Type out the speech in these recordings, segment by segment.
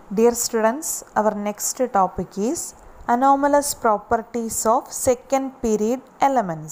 Dear students, our next topic is anomalous properties of second period elements.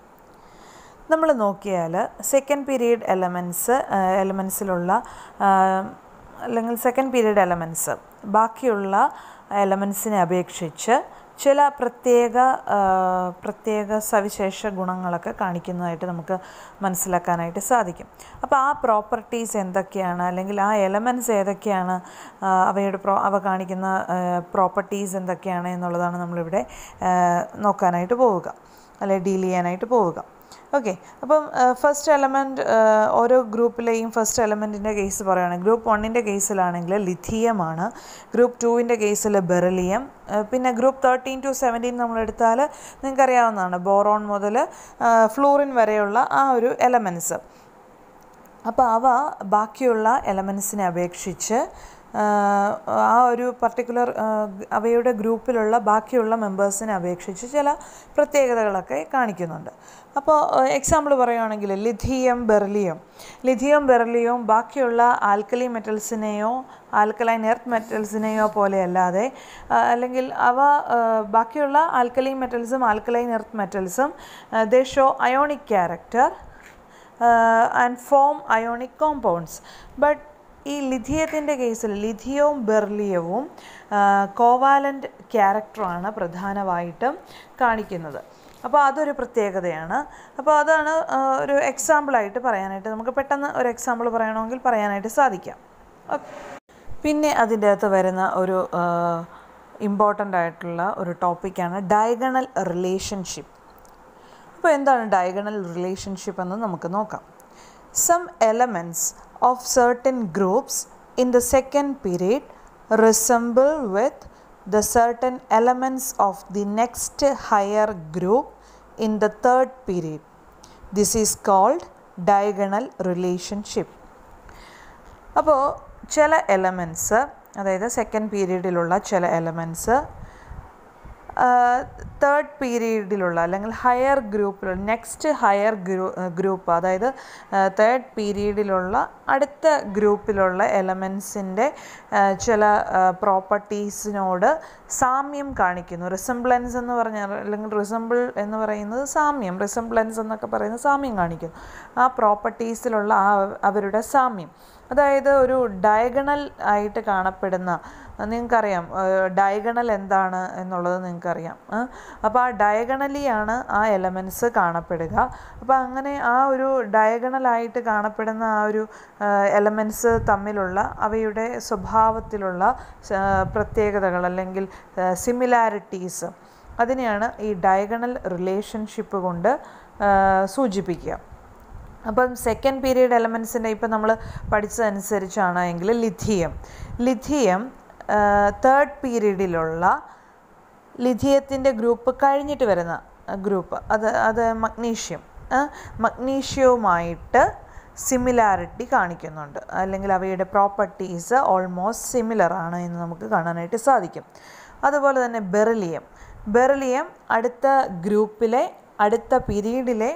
നമ്മൾ നോക്കിയാൽ second period elements എലമെൻസിലുള്ള അല്ലെങ്കിൽ second period elements ബാക്കിയുള്ള എലമെൻസിനെ അപേക്ഷിച്ച് ചില പ്രത്യേക ആ, പ്രത്യേക സവിശേഷ ഗുണങ്ങളൊക്കെ കാണിക്കുന്നതായിട്ട് നമുക്ക് മനസ്സിലാക്കാനായിട്ട് സാധിക്കും അപ്പോൾ ആ പ്രോപ്പർട്ടീസ് എന്തൊക്കെയാണ് അല്ലെങ്കിൽ ആ എലമെൻറ്റ്സ് ഏതൊക്കെയാണ് ആ, അവയുടെ പ്രോ അവ കാണിക്കുന്ന പ്രോപ്പർട്ടീസ് എന്തൊക്കെയാണ് എന്നുള്ളതാണ് നമ്മളിവിടെ ആ, നോക്കാനായിട്ട് പോവുക അല്ലെ ഡീൽ ചെയ്യാനായിട്ട് പോവുക ഓക്കെ അപ്പം ഫസ്റ്റ് എലമെൻറ്റ് ഓരോ ഗ്രൂപ്പിലെയും ഫസ്റ്റ് എലമെൻറ്റിൻ്റെ കേസ് പറയുകയാണെങ്കിൽ ഗ്രൂപ്പ് വണ്ണിൻ്റെ കേസിലാണെങ്കിൽ ലിഥിയമാണ് ഗ്രൂപ്പ് ടുവിൻ്റെ കേസിൽ ബെറിലിയം പിന്നെ ഗ്രൂപ്പ് തേർട്ടീൻ ടു സെവൻറ്റീൻ നമ്മളെടുത്താൽ നിങ്ങൾക്കറിയാവുന്നതാണ് ബോറോൺ മുതൽ ഫ്ലൂറിൻ വരെയുള്ള ആ ഒരു എലമെൻറ്റ്സ് അപ്പോൾ അവ ബാക്കിയുള്ള എലമെൻസിനെ അപേക്ഷിച്ച് ആഹ്, ആ ഒരു പർട്ടിക്കുലർ അവയുടെ ഗ്രൂപ്പിലുള്ള ബാക്കിയുള്ള മെമ്പേഴ്സിനെ അപേക്ഷിച്ച് ചില പ്രത്യേകതകളൊക്കെ കാണിക്കുന്നുണ്ട് അപ്പോൾ എക്സാമ്പിൾ പറയുകയാണെങ്കിൽ ലിഥിയം ബെർലിയം ലിഥിയം ബെർലിയവും ബാക്കിയുള്ള ആൽക്കലി മെറ്റൽസിനെയോ ആൽക്കലൈൻ എർത്ത് മെറ്റൽസിനെയോ പോലെ അല്ലാതെ ആ, അല്ലെങ്കിൽ അവ ആ, ബാക്കിയുള്ള ആൽക്കലി മെറ്റൽസും ആൽക്കലൈൻ എർത്ത് മെറ്റൽസും they show ionic character and form ionic compounds but ഈ ലിഥിയത്തിൻ്റെ കേസിൽ ലിഥിയവും ബെർലിയവും കോവാലൻ്റ് ക്യാരക്ടറാണ് പ്രധാനമായിട്ടും കാണിക്കുന്നത് അപ്പോൾ അതൊരു പ്രത്യേകതയാണ് അപ്പോൾ അതാണ് ആ, ഒരു എക്സാമ്പിളായിട്ട് പറയാനായിട്ട് നമുക്ക് പെട്ടെന്ന് ഒരു എക്സാമ്പിൾ പറയണമെങ്കിൽ പറയാനായിട്ട് സാധിക്കാം ഓക്കെ പിന്നെ അതിൻ്റെ അകത്ത് വരുന്ന ഒരു ഇമ്പോർട്ടൻ്റ് ആയിട്ടുള്ള ഒരു ടോപ്പിക്കാണ് ഡയഗണൽ റിലേഷൻഷിപ്പ് അപ്പോൾ എന്താണ് ഡയഗണൽ റിലേഷൻഷിപ്പ് എന്ന് നമുക്ക് നോക്കാം some elements of certain groups in the second period resemble with the certain elements of the next higher group in the third period this is called diagonal relationship അപ്പോൾ ചില elements അതായത് second പീരീഡിലുള്ള ചില elements third പീരീഡിലുള്ള അല്ലെങ്കിൽ higher ഗ്രൂപ്പിലുള്ള next higher ഗ്രൂ group അതായത് third പീരീഡിലുള്ള അടുത്ത ഗ്രൂപ്പിലുള്ള എലമെൻസിൻ്റെ ചില പ്രോപ്പർട്ടീസിനോട് സാമ്യം കാണിക്കുന്നു റിസംബ്ലൻസ് എന്ന് പറഞ്ഞാൽ അല്ലെങ്കിൽ റിസംബിൾ എന്ന് പറയുന്നത് സാമ്യം റിസംബ്ലൻസ് എന്നൊക്കെ പറയുന്നത് സാമ്യം കാണിക്കുന്നു ആ പ്രോപ്പർട്ടീസിലുള്ള ആ അവരുടെ സാമ്യം അതായത് ഒരു ഡയഗണൽ ആയിട്ട് കാണപ്പെടുന്ന നിങ്ങൾക്കറിയാം ഡയഗണൽ എന്താണ് എന്നുള്ളത് നിങ്ങൾക്കറിയാം അപ്പോൾ ആ ഡയഗണലിയാണ് ആ എലമെൻറ്റ്സ് കാണപ്പെടുക അപ്പോൾ അങ്ങനെ ആ ഒരു ഡയഗണലായിട്ട് കാണപ്പെടുന്ന ആ ഒരു എലമെൻറ്റ്സ് തമ്മിലുള്ള അവയുടെ സ്വഭാവത്തിലുള്ള ആ, പ്രത്യേകതകൾ അല്ലെങ്കിൽ സിമിലാരിറ്റീസ് അതിനെയാണ് ഈ ഡയഗണൽ റിലേഷൻഷിപ്പ് കൊണ്ട് ആ, സൂചിപ്പിക്കുക അപ്പം സെക്കൻഡ് പീരീഡ് എലമെൻസിൻ്റെ ഇപ്പം നമ്മൾ പഠിച്ചതനുസരിച്ചാണ് എങ്കിൽ ലിഥിയം ലിഥിയം തേർഡ് പീരീഡിലുള്ള ലിഥിയത്തിൻ്റെ ഗ്രൂപ്പ് കഴിഞ്ഞിട്ട് വരുന്ന ഗ്രൂപ്പ് അത് അത് മഗ്നീഷ്യം ആ, മഗ്നീഷ്യവുമായിട്ട് സിമിലാരിറ്റി കാണിക്കുന്നുണ്ട് അല്ലെങ്കിൽ അവയുടെ പ്രോപ്പർട്ടീസ് ഓൾമോസ്റ്റ് സിമിലർ ആണ് എന്ന് നമുക്ക് കാണാനായിട്ട് സാധിക്കും അതുപോലെ തന്നെ ബെറിലിയം ബെറിലിയം അടുത്ത ഗ്രൂപ്പിലെ അടുത്ത പീരീഡിലെ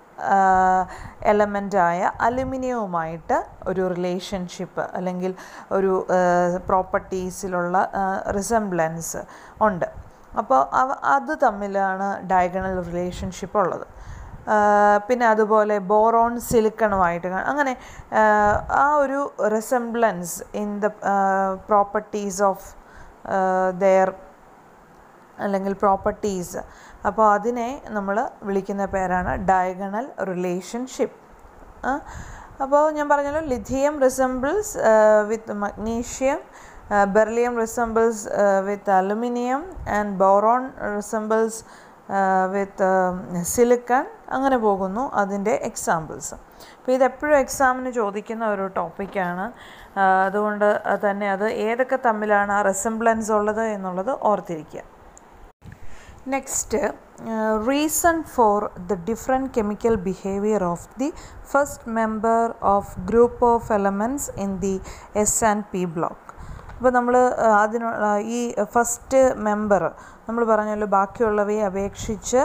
എലമെൻ്റായ അലുമിനിയവുമായിട്ട് ഒരു റിലേഷൻഷിപ്പ് അല്ലെങ്കിൽ ഒരു പ്രോപ്പർട്ടീസിലുള്ള റിസംബ്ലൻസ് ഉണ്ട് അപ്പോൾ അവ അത് തമ്മിലാണ് ഡയഗണൽ റിലേഷൻഷിപ്പ് ഉള്ളത് ആ, പിന്നെ അതുപോലെ ബോറോൺ സിലിക്കണുമായിട്ട് കാ- അങ്ങനെ ആ, ആ ഒരു resemblance in the properties of their അല്ലെങ്കിൽ പ്രോപ്പർട്ടീസ് അപ്പോൾ അതിനെ നമ്മൾ വിളിക്കുന്ന പേരാണ് ഡയഗണൽ റിലേഷൻഷിപ്പ് അപ്പോൾ ഞാൻ പറഞ്ഞല്ലോ lithium resembles with magnesium beryllium resembles with aluminium and boron resembles with silicon അങ്ങനെ പോകുന്നു അതിൻ്റെ എക്സാമ്പിൾസ് അപ്പോൾ ഇതെപ്പോഴും എക്സാമിന് ചോദിക്കുന്ന ഒരു ടോപ്പിക്കാണ് അതുകൊണ്ട് തന്നെ അത് ഏതൊക്കെ തമ്മിലാണ് ആ റിസംബ്ലൻസ് ഉള്ളത് എന്നുള്ളത് ഓർത്തിരിക്കുക next reason for the different chemical behaviour of the first member of group of elements in the S and P block അപ്പോൾ നമ്മൾ അതിനുള്ള ഈ ഫസ്റ്റ് മെമ്പർ നമ്മൾ പറഞ്ഞല്ലോ ബാക്കിയുള്ളവയെ അപേക്ഷിച്ച്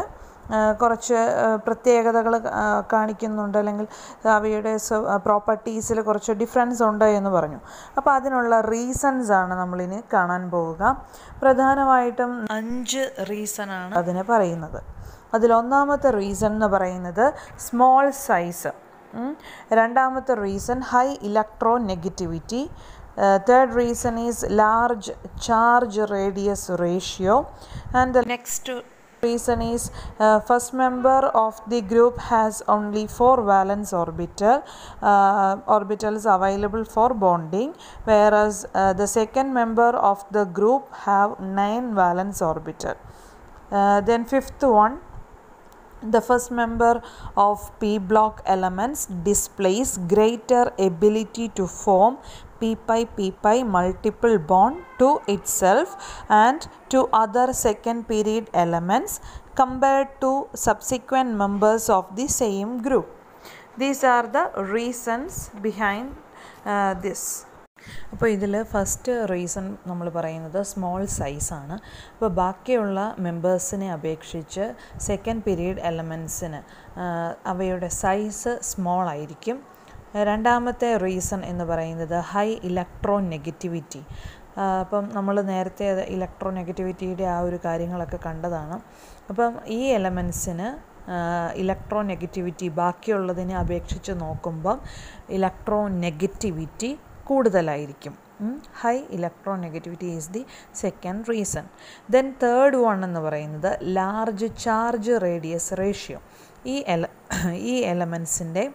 ആ, കുറച്ച് പ്രത്യേകതകൾ കാണിക്കുന്നുണ്ട് അല്ലെങ്കിൽ അവയുടെ പ്രോപ്പർട്ടീസിൽ കുറച്ച് ഡിഫറൻസ് ഉണ്ട് എന്ന് പറഞ്ഞു അപ്പോൾ അതിനുള്ള റീസൺസ് ആണ് നമ്മളിനി കാണാൻ പോവുക പ്രധാനമായിട്ടും അഞ്ച് റീസണാണ് അതിനെ പറയുന്നത് അതിലൊന്നാമത്തെ റീസൺ എന്ന് പറയുന്നത് സ്മോൾ സൈസ് രണ്ടാമത്തെ reason high electronegativity third reason is large charge radius ratio and the next reason is uh, first member of the group has only four valence orbital uh, orbitals available for bonding whereas uh, the second member of the group have nine valence orbital uh, then fifth one the first member of p block elements displays greater ability to form p pi p pi multiple bond to itself and to other second period elements compared to subsequent members of the same group these are the reasons behind uh, this അപ്പോൾ ഇതിൽ first reason നമ്മൾ പറയുന്നത് small സൈസാണ് അപ്പോൾ ബാക്കിയുള്ള മെമ്പേഴ്സിനെ അപേക്ഷിച്ച് second period എലമെൻസിന് അവയുടെ size small ആയിരിക്കും രണ്ടാമത്തെ റീസൺ എന്ന് പറയുന്നത് ഹൈ ഇലക്ട്രോ നെഗറ്റിവിറ്റി അപ്പം നമ്മൾ നേരത്തെ ഇലക്ട്രോ നെഗറ്റിവിറ്റിയുടെ ആ ഒരു കാര്യങ്ങളൊക്കെ കണ്ടതാണ് അപ്പം ഈ എലമെൻസിന് ഇലക്ട്രോ നെഗറ്റിവിറ്റി ബാക്കിയുള്ളതിനെ അപേക്ഷിച്ച് നോക്കുമ്പം ഇലക്ട്രോ നെഗറ്റിവിറ്റി കൂടുതലായിരിക്കും high electronegativity is the second reason then third one എന്ന് പറയുന്നത് ലാർജ് ചാർജ് റേഡിയസ് റേഷ്യോ ഈ എല ഈ എലമെൻസിൻ്റെ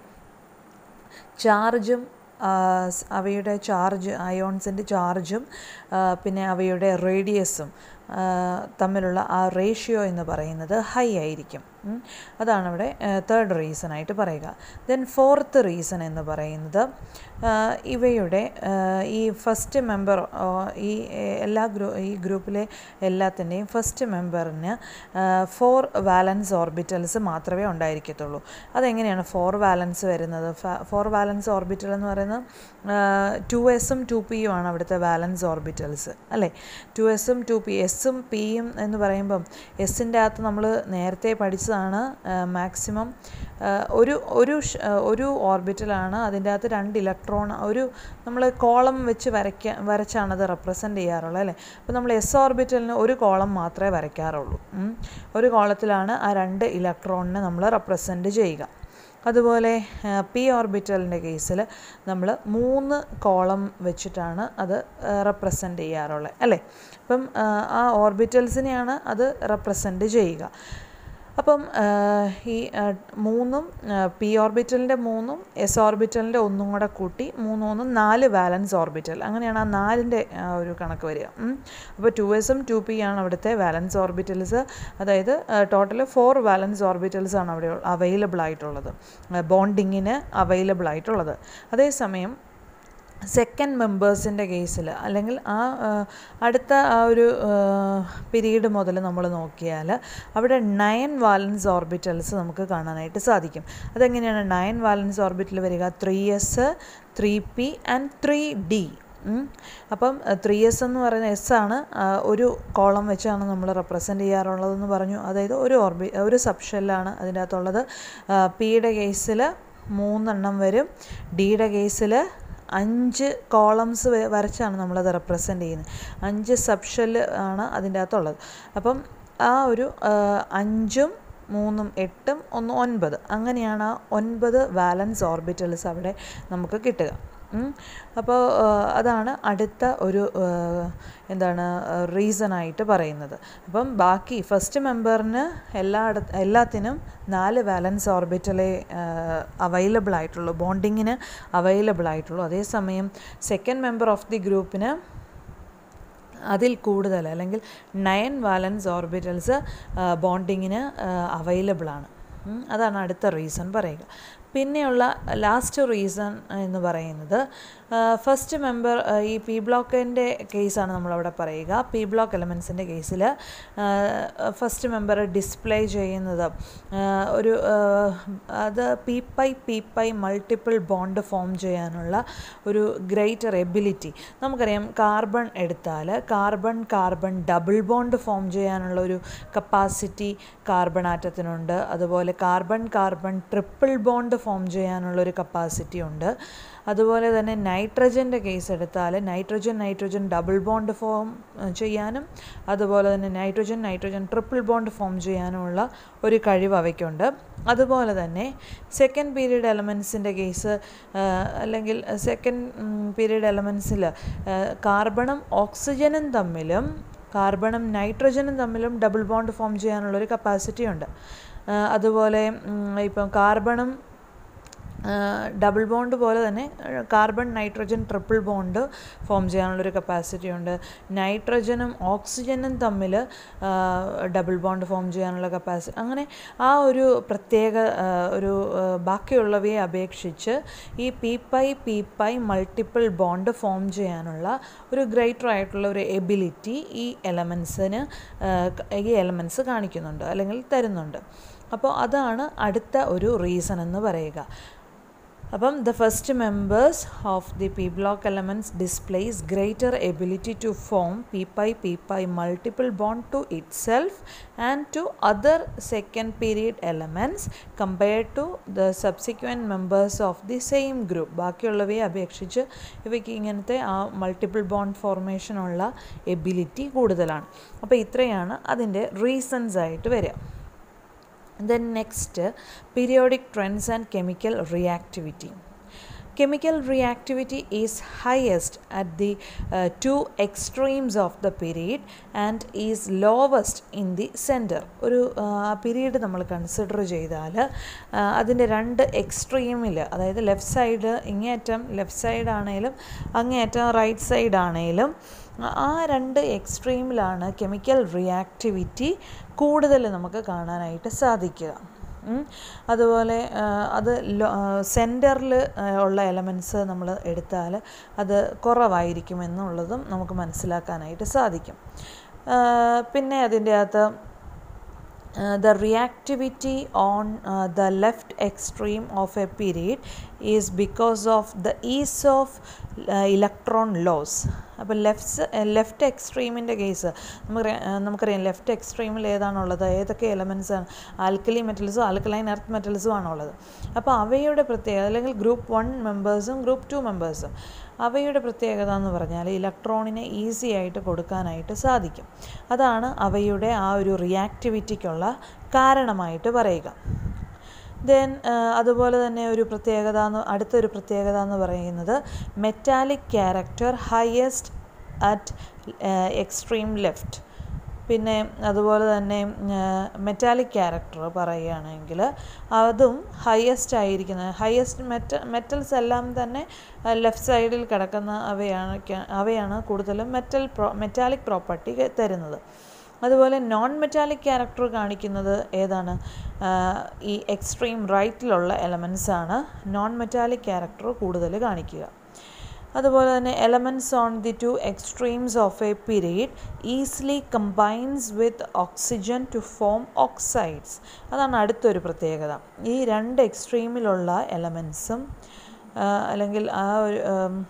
ചാർജും അവയുടെ ചാർജ് അയോൺസിൻ്റെ ചാർജും പിന്നെ അവയുടെ റേഡിയസും തമ്മിലുള്ള ആ റേഷ്യോ എന്ന് പറയുന്നത് ഹൈ ആയിരിക്കും അതാണ് ഇവിടെ തേർഡ് റീസൺ ആയിട്ട് പറയുക ദെൻ ഫോർത്ത് റീസൺ എന്ന് പറയുന്നത് ഇവയുടെ ഈ ഫസ്റ്റ് മെമ്പർ ഈ എല്ലാ ഗ്രൂ ഈ ഗ്രൂപ്പിലെ എല്ലാത്തിൻ്റെയും ഫസ്റ്റ് മെമ്പറിന് ഫോർ വാലൻസ് ഓർബിറ്റൽസ് മാത്രമേ ഉണ്ടായിരിക്കത്തുള്ളൂ അതെങ്ങനെയാണ് ഫോർ വാലൻസ് വരുന്നത് ഫോർ വാലൻസ് ഓർബിറ്റൽ എന്ന് പറയുന്നത് ടു എസും ടു പിയും ആണ് അവിടുത്തെ വാലൻസ് ഓർബിറ്റൽസ് അല്ലേ ടു എസും ടു പി എസും പിയും എന്ന് പറയുമ്പം എസിൻ്റെ അകത്ത് നമ്മൾ നേരത്തെ പഠിച്ചതാണ് മാക്സിമം ഒരു ഒരു ഒരു ഓർബിറ്റലാണ് അതിൻ്റെ അകത്ത് രണ്ട് ഇലക്ട്രോൺ ഒരു നമ്മൾ കോളം വെച്ച് വരയ്ക്കാൻ വരച്ചാണ് അത് റെപ്രസെൻ്റ് ചെയ്യാറുള്ളത് അല്ലേ അപ്പോൾ നമ്മൾ എസ് ഓർബിറ്റലിന് ഒരു കോളം മാത്രമേ വരയ്ക്കാറുള്ളൂ ഒരു കോളത്തിലാണ് ആ രണ്ട് ഇലക്ട്രോണിനെ നമ്മൾ റെപ്രസെൻ്റ് ചെയ്യുക അതുപോലെ പി ഓർബിറ്റലിൻ്റെ കേസിൽ നമ്മൾ മൂന്ന് കോളം വെച്ചിട്ടാണ് അത് റെപ്രസെൻ്റ് ചെയ്യാറുള്ളത് അല്ലേ അപ്പം ആ ഓർബിറ്റൽസിനെയാണ് അത് റെപ്രസെൻ്റ് ചെയ്യുക അപ്പം ഈ മൂന്നും പി ഓർബിറ്റലിൻ്റെ മൂന്നും എസ് ഓർബിറ്റലിൻ്റെ ഒന്നും കൂടെ കൂട്ടി മൂന്നും ഒന്നും നാല് വാലൻസ് ഓർബിറ്റൽ അങ്ങനെയാണ് ആ നാലിൻ്റെ ഒരു കണക്ക് വരിക അപ്പോൾ ടു എസും ടു പി ആണ് അവിടുത്തെ വാലൻസ് ഓർബിറ്റൽസ് അതായത് ടോട്ടൽ ഫോർ വാലൻസ് ഓർബിറ്റൽസ് ആണ് അവിടെ അവൈലബിൾ ആയിട്ടുള്ളത് ബോണ്ടിങ്ങിന് അവൈലബിൾ ആയിട്ടുള്ളത് അതേസമയം സെക്കൻഡ് മെമ്പേഴ്സിൻ്റെ കേസിൽ അല്ലെങ്കിൽ ആ അടുത്ത ആ ഒരു പീരീഡ് മുതൽ നമ്മൾ നോക്കിയാൽ അവിടെ നയൻ വാലൻസ് ഓർബിറ്റൽസ് നമുക്ക് കാണാനായിട്ട് സാധിക്കും അതെങ്ങനെയാണ് നയൻ വാലൻസ് ഓർബിറ്റൽ വരിക three S three P and three D അപ്പം ത്രീ എസ് എന്ന് പറയുന്ന എസ് ആണ് ഒരു കോളം വെച്ചാണ് നമ്മൾ റെപ്രസെൻ്റ് ചെയ്യാറുള്ളതെന്ന് പറഞ്ഞു അതായത് ഒരു ഓർബി ഒരു സബ്ഷെല്ലാണ് അതിൻ്റെ അകത്തുള്ളത് പിയുടെ കേസിൽ മൂന്നെണ്ണം വരും ഡിയുടെ കേസിൽ അഞ്ച് കോളംസ് വരച്ചാണ് നമ്മളത് റെപ്രസെൻ്റ് ചെയ്യുന്നത് അഞ്ച് സബ്ഷെൽ ആണ് അതിൻ്റെ അകത്തുള്ളത് അപ്പം ആ ഒരു അഞ്ചും മൂന്നും എട്ടും ഒന്ന് ഒൻപത് അങ്ങനെയാണ് ആ ഒൻപത് വാലൻസ് ഓർബിറ്റൽസ് അവിടെ നമുക്ക് കിട്ടുക അപ്പോൾ അതാണ് അടുത്ത ഒരു എന്താണ് റീസണായിട്ട് പറയുന്നത് അപ്പം ബാക്കി ഫസ്റ്റ് മെമ്പറിന് എല്ലായിട എല്ലാത്തിനും നാല് വാലൻസ് ഓർബിറ്റലേ അവൈലബിൾ ആയിട്ടുള്ളൂ ബോണ്ടിങ്ങിന് അവൈലബിൾ ആയിട്ടുള്ളൂ അതേസമയം സെക്കൻഡ് മെമ്പർ ഓഫ് ദി ഗ്രൂപ്പിന് അതിൽ കൂടുതൽ അല്ലെങ്കിൽ നയൻ വാലൻസ് ഓർബിറ്റൽസ് ബോണ്ടിങ്ങിന് അവൈലബിൾ ആണ് അതാണ് അടുത്ത റീസൺ പറയുക പിന്നെയുള്ള ലാസ്റ്റ് റീസൺ എന്ന് പറയുന്നത് ഫസ്റ്റ് മെമ്പർ ഈ പി ബ്ലോക്കിൻ്റെ കേസാണ് നമ്മളവിടെ പറയുക പി ബ്ലോക്ക് എലമെൻസിൻ്റെ കേസിൽ ഫസ്റ്റ് മെമ്പർ ഡിസ്പ്ലേ ചെയ്യുന്നത് ഒരു അത് P pi P pi multiple bond form ചെയ്യാനുള്ള ഒരു ഗ്രേറ്റർ എബിലിറ്റി നമുക്കറിയാം കാർബൺ എടുത്താൽ carbon carbon double bond form ചെയ്യാനുള്ള ഒരു കപ്പാസിറ്റി കാർബൺ ആറ്റത്തിനുണ്ട് അതുപോലെ carbon carbon triple bond form ചെയ്യാനുള്ള ഒരു കപ്പാസിറ്റി ഉണ്ട് അതുപോലെ തന്നെ നൈട്രജൻ്റെ കേസ് എടുത്താൽ nitrogen nitrogen double bond form ചെയ്യാനും അതുപോലെ തന്നെ nitrogen nitrogen triple bond form ചെയ്യാനുമുള്ള ഒരു കഴിവ് അവയ്ക്കുണ്ട് അതുപോലെ തന്നെ സെക്കൻഡ് പീരീഡ് എലമെൻസിൻ്റെ കേസ് അല്ലെങ്കിൽ സെക്കൻഡ് പീരീഡ് എലമെൻസിൽ കാർബണും ഓക്സിജനും തമ്മിലും കാർബണും നൈട്രജനും തമ്മിലും ഡബിൾ ബോണ്ട് ഫോം ചെയ്യാനുള്ളൊരു കപ്പാസിറ്റി ഉണ്ട് അതുപോലെ ഇപ്പം കാർബണും ഡബിൾ ബോണ്ട് പോലെ തന്നെ carbon nitrogen triple bond form ചെയ്യാനുള്ളൊരു കപ്പാസിറ്റി ഉണ്ട് നൈട്രജനും ഓക്സിജനും തമ്മിൽ ഡബിൾ ബോണ്ട് ഫോം ചെയ്യാനുള്ള കപ്പാസിറ്റി അങ്ങനെ ആ ഒരു പ്രത്യേക ഒരു ബാക്കിയുള്ളവയെ അപേക്ഷിച്ച് ഈ P pi P pi multiple bond form ചെയ്യാനുള്ള ഒരു ഗ്രേറ്റർ ആയിട്ടുള്ള ഒരു എബിലിറ്റി ഈ എലമെൻസിന് ഈ എലമെൻസ് കാണിക്കുന്നുണ്ട് അല്ലെങ്കിൽ തരുന്നുണ്ട് അപ്പോൾ അതാണ് അടുത്ത ഒരു റീസൺ എന്ന് പറയുക അപ്പം the first members of the P block elements displays greater ability to form P pi P pi multiple bond to itself and to other second period elements compared to the subsequent members of the same group ബാക്കിയുള്ളവയെ അപേക്ഷിച്ച് ഇവയ്ക്ക് ഇങ്ങനത്തെ ആ multiple bond ഫോർമേഷനുള്ള ability കൂടുതലാണ് അപ്പോൾ ഇത്രയാണ് അതിൻ്റെ reasons ആയിട്ട് വരിക then next periodic trends and chemical reactivity chemical reactivity is highest at the uh, two extremes of the period and is lowest in the center ഒരു പീരീഡ് നമ്മൾ കൺസിഡർ ചെയ്താൽ അതിൻ്റെ രണ്ട് എക്സ്ട്രീമിൽ അതായത് ലെഫ്റ്റ് സൈഡ് ഇങ്ങേയറ്റം ലെഫ്റ്റ് സൈഡ് ആണെങ്കിലും അങ്ങേയറ്റം റൈറ്റ് സൈഡ് ആണെങ്കിലും ആ രണ്ട് എക്സ്ട്രീമിലാണ് കെമിക്കൽ റിയാക്ടിവിറ്റി കൂടുതൽ നമുക്ക് കാണാനായിട്ട് സാധിക്കുക അതുപോലെ അത് സെൻറ്ററിൽ ഉള്ള എലമെൻറ്റ്സ് നമ്മൾ എടുത്താൽ അത് കുറവായിരിക്കും എന്നുള്ളതും നമുക്ക് മനസ്സിലാക്കാനായിട്ട് സാധിക്കും പിന്നെ അതിൻ്റെ അകത്ത് the reactivity on uh, the left extreme of a period is because of the ease of uh, electron loss അപ്പോൾ ലെഫ്റ്റ് ലെഫ്റ്റ് എക്സ്ട്രീമിൻ്റെ കേസ് നമുക്കറിയാം നമുക്കറിയാം ലെഫ്റ്റ് എക്സ്ട്രീമിൽ ഏതാണുള്ളത് ഏതൊക്കെ എലമെൻസ് ആണ് ആൽക്കലി മെറ്റൽസും ആൽക്കലൈൻ എർത്ത് മെറ്റൽസും ആണുള്ളത് അപ്പോൾ അവയുടെ പ്രത്യേകത അല്ലെങ്കിൽ ഗ്രൂപ്പ് വൺ മെമ്പേഴ്സും ഗ്രൂപ്പ് ടു മെമ്പേഴ്സും അവയുടെ പ്രത്യേകത എന്ന് പറഞ്ഞാൽ ഇലക്ട്രോണിനെ ഈസി ആയിട്ട് കൊടുക്കാനായിട്ട് സാധിക്കും അതാണ് അവയുടെ ആ ഒരു റിയാക്ടിവിറ്റിക്കുള്ള കാരണമായിട്ട് പറയുക ദെൻ അതുപോലെ തന്നെ ഒരു പ്രത്യേകത എന്ന് അടുത്തൊരു പ്രത്യേകത എന്ന് പറയുന്നത് metallic character highest at extreme left പിന്നെ അതുപോലെ തന്നെ മെറ്റാലിക് ക്യാരക്ടർ പറയുകയാണെങ്കിൽ അതും ഹയസ്റ്റ് ആയിരിക്കുന്നത് ഹയസ്റ്റ് മെറ്റ മെറ്റൽസ് എല്ലാം തന്നെ ലെഫ്റ്റ് സൈഡിൽ കിടക്കുന്ന അവയാണ് അവയാണ് കൂടുതലും മെറ്റൽ പ്രോ മെറ്റാലിക് പ്രോപ്പർട്ടി തരുന്നത് അതുപോലെ നോൺ മെറ്റാലിക് ക്യാരക്ടർ കാണിക്കുന്നത് ഏതാണ് ഈ എക്സ്ട്രീം റൈറ്റിലുള്ള എലമെൻസ് ആണ് നോൺ മെറ്റാലിക് ക്യാരക്ടർ കൂടുതൽ കാണിക്കുക അതുപോലെ തന്നെ elements on the two extremes of a period easily combines with oxygen to form oxides അതാണ് അടുത്തൊരു പ്രത്യേകത ഈ രണ്ട് എക്സ്ട്രീമിലുള്ള എലമെൻസും അല്ലെങ്കിൽ ആ ഒരു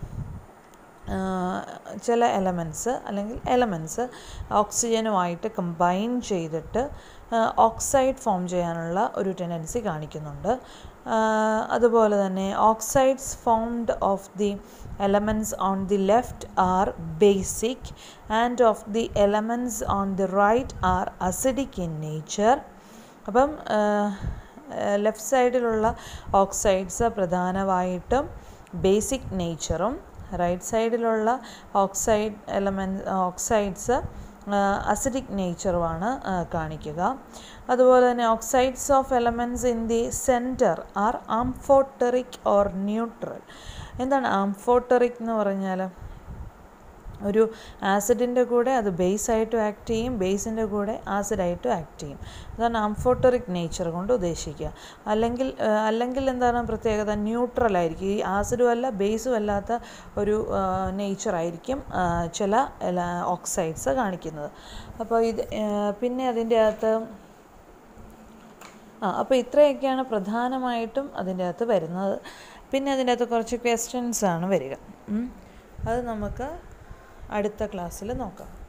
ചില എലമെൻറ്റ്സ് അല്ലെങ്കിൽ എലമെൻറ്റ്സ് ഓക്സിജനുമായിട്ട് കമ്പൈൻ ചെയ്തിട്ട് ഓക്സൈഡ് ഫോം ചെയ്യാനുള്ള ഒരു ടെൻഡൻസി കാണിക്കുന്നുണ്ട് അതുപോലെ തന്നെ oxides formed of the elements on the left are basic and of the elements on the right are acidic in nature അപ്പം ലെഫ്റ്റ് സൈഡിലുള്ള ഓക്സൈഡ്സ് പ്രധാനമായിട്ടും ബേസിക് നേച്ചറും റൈറ്റ് സൈഡിലുള്ള ഓക്സൈഡ് എലമെൻറ്റ് ഓക്സൈഡ്സ് അസിഡിക് നേച്ചറുമാണ് കാണിക്കുക അതുപോലെ തന്നെ oxides of elements in the centre are amphoteric or neutral എന്താണ് ആംഫോട്ടറിക് എന്ന് പറഞ്ഞാൽ ഒരു ആസിഡിൻ്റെ കൂടെ അത് ബേസ് ആയിട്ടും ആക്ട് ചെയ്യും ബേസിൻ്റെ കൂടെ ആസിഡായിട്ടും ആക്ട് ചെയ്യും അതാണ് ആംഫോട്ടറിക് നേച്ചർ കൊണ്ട് ഉദ്ദേശിക്കുക അല്ലെങ്കിൽ അല്ലെങ്കിൽ എന്താണ് പ്രത്യേകത ന്യൂട്രൽ ആയിരിക്കും ഈ ആസിഡും അല്ല ബേസും അല്ലാത്ത ഒരു നേച്ചർ ആയിരിക്കും ചില ഓക്സൈഡ്സ് കാണിക്കുന്നത് അപ്പോൾ ഇത് പിന്നെ അതിൻ്റെ അകത്ത് ആ അപ്പോൾ ഇത്രയൊക്കെയാണ് പ്രധാനമായിട്ടും അതിൻ്റെ അകത്ത് വരുന്നത് പിന്നെ അതിൻ്റെ അകത്ത് കുറച്ച് ക്വസ്റ്റ്യൻസ് ആണ് വരിക അത് നമുക്ക് അടുത്ത ക്ലാസ്സിൽ നോക്കാം